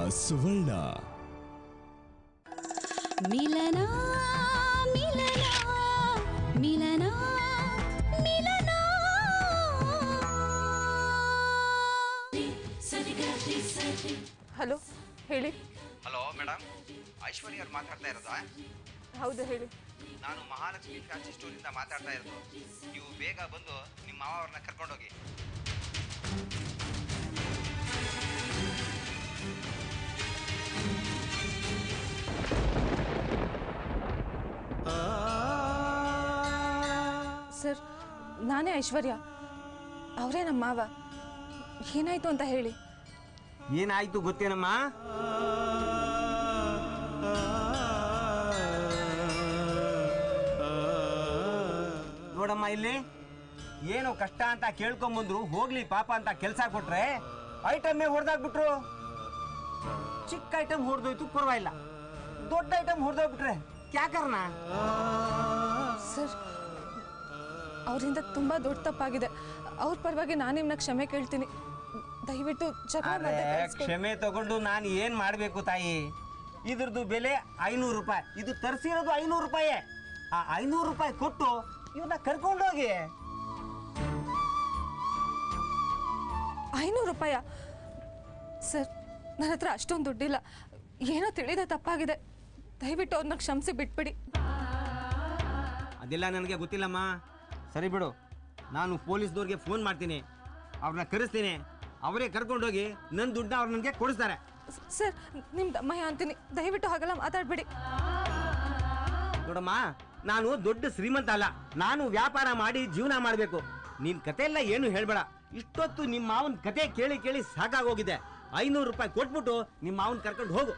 ಸುವರ್ಣ ಮಿಲನ ಮಿಲನ ಮಿಲನ ಮಿಲನ ಹಲೋ ಹೇಳಿ ಹಲೋ ಮೇಡಮ್ ಐಶ್ವರ್ಯ ಅವ್ರು ಮಾತಾಡ್ತಾ ಇರೋದಾ ಹೌದು ಹೇಳಿ ನಾನು ಮಹಾಲಕ್ಷ್ಮಿ ಫ್ಯಾನ್ಸಿ ಸ್ಟೋರಿಂದ ಮಾತಾಡ್ತಾ ಇರೋದು ನೀವು ಬೇಗ ಬಂದು ನಿಮ್ಮ ಮಾವ ಅವ್ರನ್ನ ಕರ್ಕೊಂಡೋಗಿ ಸರ್ ನಾನೇ ಐಶ್ವರ್ಯ ಅವರೇ ನಮ್ಮ ಮಾವ ಏನಾಯ್ತು ಅಂತ ಹೇಳಿ ಏನಾಯ್ತು ಗೊತ್ತೇನಮ್ಮ ನೋಡಮ್ಮ ಇಲ್ಲಿ ಏನು ಕಷ್ಟ ಅಂತ ಕೇಳ್ಕೊಂಬಂದ್ರು ಹೋಗ್ಲಿ ಪಾಪ ಅಂತ ಕೆಲಸ ಕೊಟ್ರೆ ಐಟಮ್ಮೇ ಹೊಡೆದಾಕ್ಬಿಟ್ರು ಚಿಕ್ಕ ಐಟಮ್ ಹೊಡೆದೋಯ್ತು ಪರವಾಗಿಲ್ಲ ದೊಡ್ಡ ಐಟಮ್ ಹೊಡೆದೋಗ್ಬಿಟ್ರೆ ಕ್ಯಾಕರ್ನ ಸರ್ ಅವರಿಂದ ತುಂಬ ದೊಡ್ಡ ತಪ್ಪಾಗಿದೆ ಅವ್ರ ಪರವಾಗಿ ನಾನು ನಿಮ್ಮನ್ನ ಕ್ಷಮೆ ಕೇಳ್ತೀನಿ ದಯವಿಟ್ಟು ಜಗಳ ಅರೆ, ಮಾಡ್ದೆ ಕಳ್ಸ್ಕೊಡಿ. ಕ್ಷಮೆ ತಗೊಂಡು ನಾನು ಏನ್ ಮಾಡ್ಬೇಕು ತಾಯಿ ಇದ್ರದ್ದು ಬೆಲೆ ಐನೂರು ರೂಪಾಯಿ ಇದು ತರಿಸಿರೋದು ಐನೂರು ರೂಪಾಯಿ ಆ ಐನೂರು ರೂಪಾಯಿ ಕೊಟ್ಟು ಇವನ್ನ ಕರ್ಕೊಂಡೋಗಿ ಐನೂರು ರೂಪಾಯ ಸರ್ ನನ್ನ ಹತ್ರ ಅಷ್ಟೊಂದು ದುಡ್ಡಿಲ್ಲ ಏನೋ ತಿಳಿದ ತಪ್ಪಾಗಿದೆ ದಯವಿಟ್ಟು ಅವ್ರನ್ನ ಕ್ಷಮಿಸಿ ಬಿಟ್ಬಿಡಿ ಅದೆಲ್ಲ ನನಗೆ ಗೊತ್ತಿಲ್ಲಮ್ಮ ಸರಿ ಬಿಡು ನಾನು ಪೊಲೀಸ್ದವ್ರಿಗೆ ಫೋನ್ ಮಾಡ್ತೀನಿ ಅವ್ರನ್ನ ಕರೆಸ್ತೀನಿ ಅವರೇ ಕರ್ಕೊಂಡೋಗಿ ನನ್ನ ದುಡ್ಡನ್ನ ಅವ್ರು ನನಗೆ ಕೊಡಿಸ್ತಾರೆ ಸ- ಸರ್ ನಿಮ್ಮ ದಮ್ಮಯ್ಯ ಅಂತೀನಿ ದಯವಿಟ್ಟು ಹಾಗೆಲ್ಲ ಮಾತಾಡಬೇಡಿ ನೋಡಮ್ಮ ನಾನು ದೊಡ್ಡ ಶ್ರೀಮಂತ ಅಲ್ಲ ನಾನು ವ್ಯಾಪಾರ ಮಾಡಿ ಜೀವನ ಮಾಡಬೇಕು ನಿನ್ ಕತೆ ಎಲ್ಲ ಏನು ಹೇಳ್ಬೇಡ ಇಷ್ಟೊತ್ತು ನಿಮ್ಮ ಮಾವನ ಕತೆ ಕೇಳಿ ಕೇಳಿ ಸಾಕಾಗೋಗಿದೆ ಐನೂರು ರೂಪಾಯಿ ಕೊಟ್ಬಿಟ್ಟು ನಿಮ್ಮ ಮಾವನ್ ಕರ್ಕೊಂಡು ಹೋಗು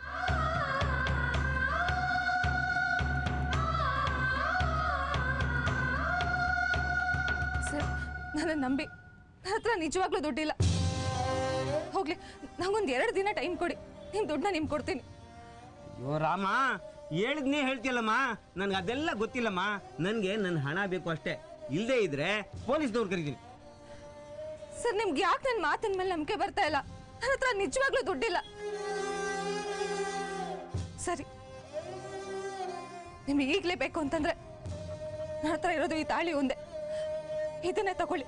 ಸರ್ ನನ್ನ ನಂಬಿ ನನ್ನ ಹತ್ರ ನಿಜವಾಗ್ಲೂ ದುಡ್ಡಿಲ್ಲ ಹೋಗ್ಲಿ ನಂಗೊಂದು ಎರಡು ದಿನ ಟೈಮ್ ಕೊಡಿ ನಿಮ್ಮ ದುಡ್ಡನ್ನ ನಿಮ್ಗೆ ಕೊಡ್ತೀನಿ ಅಯ್ಯೋ ರಾಮ ಹೇಳಿದ್ನೇ ಹೇಳ್ತಿಯಲ್ಲಮ್ಮ ನನ್ಗೆ ಅದೆಲ್ಲ ಗೊತ್ತಿಲ್ಲಮ್ಮ ನನಗೆ ನನ್ನ ಹಣ ಬೇಕು ಅಷ್ಟೇ ಇಲ್ಲದೆ ಇದ್ರೆ ಪೊಲೀಸ್ದವ್ರು ಕರೀತೀನಿ ಸರ್ ನಿಮ್ಗೆ ಯಾಕೆ ನನ್ನ ಮಾತಿನ ಮೇಲೆ ನಂಬಿಕೆ ಬರ್ತಾ ಇಲ್ಲ ನನ್ನ ಹತ್ರ ನಿಜವಾಗ್ಲೂ ದುಡ್ಡಿಲ್ಲ ಸರಿ ನಿಮಗೆ ಈಗಲೇ ಬೇಕು ಅಂತಂದ್ರೆ ನನ್ನ ಹತ್ರ ಇರೋದು ಈ ತಾಳಿ ಒಂದೇ ಇದನ್ನೇ ತಗೊಳ್ಳಿ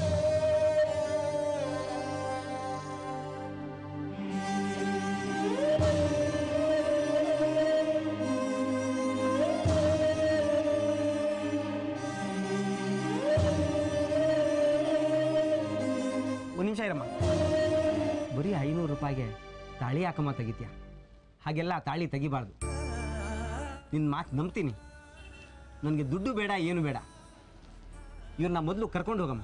ಒಂದು ನಿಮಿಷ ಇರಮ್ಮ ಬರೀ ಐನೂರು ರೂಪಾಯಿಗೆ ತಾಳಿ ಹಾಕಮ್ಮ ತೆಗಿತ್ಯಾ ಹಾಗೆಲ್ಲ ತಾಳಿ ತೆಗಿಬಾರ್ದು ನಿನ್ನ ಮಾತು ನಂಬ್ತೀನಿ ನನಗೆ ದುಡ್ಡು ಬೇಡ ಏನು ಬೇಡ ಇವ್ರನ್ನ ಮೊದಲು ಕರ್ಕೊಂಡು ಹೋಗಮ್ಮ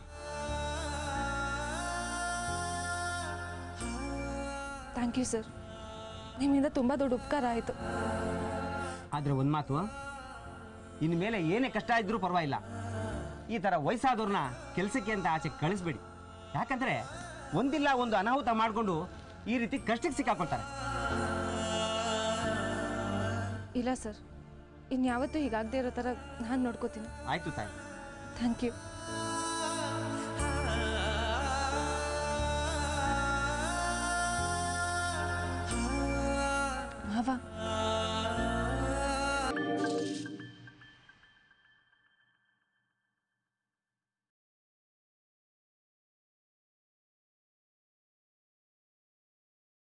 ಥ್ಯಾಂಕ್ ಯು ಸರ್ ನಿಮ್ಮಿಂದ ತುಂಬ ದೊಡ್ಡ ಉಪಕಾರ ಆಯಿತು ಆದರೆ ಒಂದು ಮಾತು ಇನ್ನು ಮೇಲೆ ಏನೇ ಕಷ್ಟ ಇದ್ರೂ ಪರವಾಗಿಲ್ಲ ಈ ಥರ ವಯಸ್ಸಾದವ್ರನ್ನ ಕೆಲಸಕ್ಕೆ ಅಂತ ಆಚೆ ಕಳಿಸ್ಬೇಡಿ ಯಾಕಂದರೆ ಒಂದಿಲ್ಲ ಒಂದು ಅನಾಹುತ ಮಾಡಿಕೊಂಡು ಈ ರೀತಿ ಕಷ್ಟಕ್ಕೆ ಸಿಕ್ಕಾಕೊಳ್ತಾರೆ ಇಲ್ಲ ಸರ್ ಇನ್ಯಾವತ್ತೂ ಹೀಗಾಗದೇ ಇರೋ ಥರ ನಾನು ನೋಡ್ಕೋತೀನಿ ಆಯಿತು ತಾಯಿ ಥ್ಯಾಂಕ್ ಯು ಮಾವ